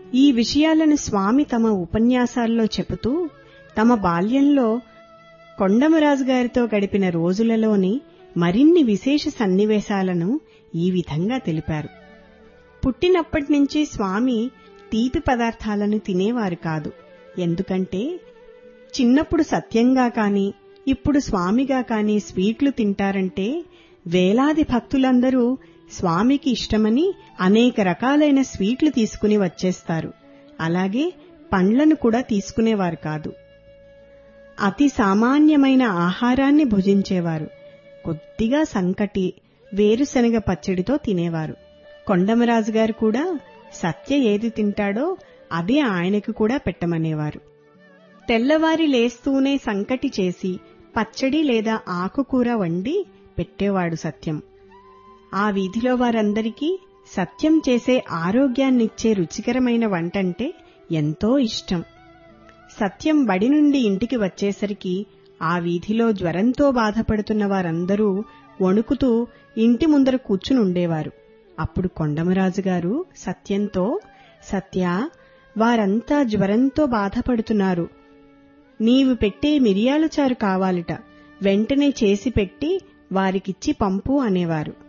ఈ విషయాలను స్వామి తమ ఉపన్యాసాల్లో చెబుతూ తమ బాల్యంలో కొండమరాజు గారితో గడిపిన రోజులలోని మరిన్ని విశేష సన్నివేశాలను ఈ విధంగా తెలిపారు పుట్టినప్పటి నుంచి స్వామి తీపి పదార్థాలను తినేవారు కాదు ఎందుకంటే చిన్నప్పుడు సత్యంగా కాని ఇప్పుడు స్వామిగా కాని స్వీట్లు తింటారంటే వేలాది భక్తులందరూ స్వామికి ఇష్టమని అనేక రకాలైన స్వీట్లు తీసుకుని వచ్చేస్తారు అలాగే పండ్లను కూడా తీసుకునేవారు కాదు అతి సామాన్యమైన ఆహారాన్ని భుజించేవారు కొద్దిగా సంకటి వేరుశనగ పచ్చడితో తినేవారు కొండమరాజు గారు కూడా సత్య ఏది తింటాడో అదే ఆయనకు కూడా పెట్టమనేవారు తెల్లవారి లేస్తూనే సంకటి చేసి పచ్చడి లేదా ఆకుకూర వండి పెట్టేవాడు సత్యం ఆ వీధిలో వారందరికీ సత్యం చేసే ఆరోగ్యాన్నిచ్చే రుచికరమైన వంటంటే ఎంతో ఇష్టం సత్యం బడి నుండి ఇంటికి వచ్చేసరికి ఆ వీధిలో జ్వరంతో బాధపడుతున్న వారందరూ వణుకుతూ ఇంటి ముందర కూర్చుని ఉండేవారు అప్పుడు కొండమరాజు గారు సత్యంతో సత్య వారంతా జ్వరంతో బాధపడుతున్నారు నీవు పెట్టే మిరియాల చారు కావాలట వెంటనే చేసి పెట్టి వారికిచ్చి పంపు అనేవారు